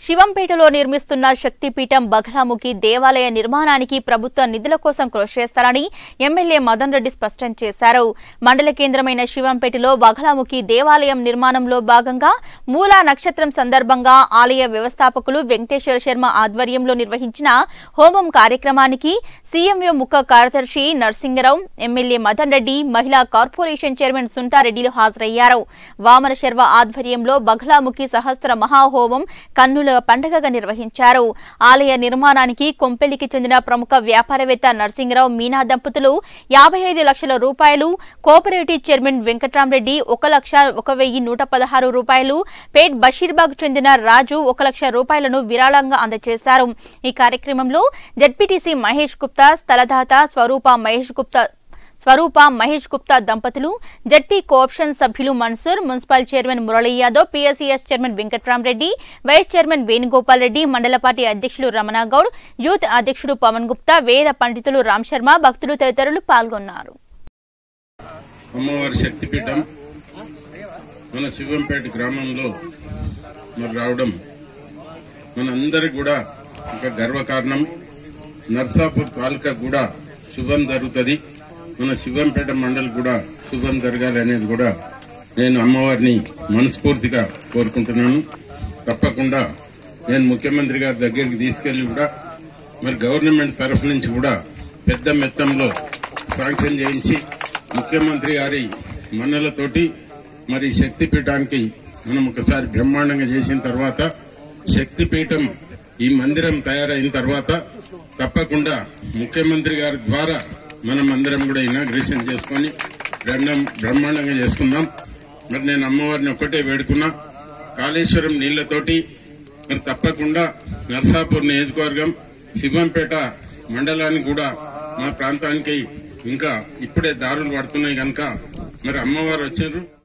శివంపేటలో నిర్మిస్తున్న శక్తిపీఠం బగలాముఖి దేవాలయ నిర్మాణానికి ప్రభుత్వ నిధుల కోసం కృషి చేస్తారని ఎమ్మెల్యే మదన్ రెడ్డి స్పష్టం చేశారు మండల కేంద్రమైన శివంపేటలో బగలాముఖి దేవాలయం నిర్మాణంలో భాగంగా మూలా నక్షత్రం సందర్భంగా ఆలయ వ్యవస్థాపకులు వెంకటేశ్వర శర్మ ఆధ్వర్యంలో నిర్వహించిన హోమం కార్యక్రమానికి సీఎంఓ ముఖ్య కార్యదర్శి నరసింగరావు ఎమ్మెల్యే మదన్ రెడ్డి మహిళా కార్పొరేషన్ చైర్మన్ సుంటారెడ్డిలు హాజరయ్యారు వామన శర్మ ఆధ్వర్యంలో బగలాముఖి సహస్ర మహాహోమం కన్నుల పండగగా నిర్వహించారు ఆలయ నిర్మాణానికి కొంపెల్లికి చెందిన ప్రముఖ వ్యాపారవేత్త నరసింగరావు మీనా దంపతులు యాభై ఐదు లక్షల రూపాయలు కోఆపరేటివ్ చైర్మన్ వెంకట్రామరెడ్డి ఒక లక్ష ఒక వెయ్యి నూట పదహారు రూపాయలు పేట్ బషీర్బాగ్ చెందిన రాజు ఒక లక్ష రూపాయలను విరాళంగా అందజేశారు ఈ కార్యక్రమంలో జడ్పీటీసీ మహేష్ గుప్తా స్థలదాత స్వరూప మహేష్ గుప్తా స్వరూప మహేష్ గుప్తా దంపతులు జడ్పీ కోఆప్షన్ సభ్యులు Mansoor municipal chairman Murali Yadav PSCS chairman Venkatramareddy vice chairman Venugopal Reddy మండల పార్టీ అధ్యక్షులు రమణగౌడ్ యూత్ అధ్యక్షుడు పవన్ గుప్తా వేద పండితులు రామ్ శర్మ భక్తులు తదితరులు పాల్గొన్నారు అమ్మవారి శక్తిపీఠం మన శివంపేట గ్రామంలో మరి రావడం మనందరికి కూడా ఒక గర్వకారణం నర్సాపూర్ తాలూకా కూడా శుభం జరుగుతుంది మన శివంపేట మండలి కూడా శుభం జరగాలి అనేది కూడా నేను అమ్మవారిని మనస్ఫూర్తిగా కోరుకుంటున్నాను తప్పకుండా నేను ముఖ్యమంత్రి గారి దగ్గరికి తీసుకెళ్లి కూడా మరి గవర్నమెంట్ తరఫు నుంచి కూడా పెద్ద మొత్తంలో శాంక్షన్ చేయించి ముఖ్యమంత్రి గారి మన్నలతోటి మరి శక్తిపీఠానికి మనం ఒకసారి బ్రహ్మాండంగా చేసిన తర్వాత శక్తిపీఠం ఈ మందిరం తయారైన తర్వాత తప్పకుండా ముఖ్యమంత్రి గారి ద్వారా మనం అందరం కూడా ఇనాగ్రేషన్ చేసుకొని బ్రహ్మం- బ్రహ్మాండంగా చేసుకుందాం మరి నేను అమ్మవారిని ఒక్కటే వేడుకున్నా కాళేశ్వరం నీళ్లతోటి మరి తప్పకుండా నర్సాపూర్ నియోజకవర్గం శివంపేట మండలానికి కూడా మా ప్రాంతానికి ఇంకా ఇప్పుడే దారులు పడుతున్నాయి కనుక మరి అమ్మవారు వచ్చారు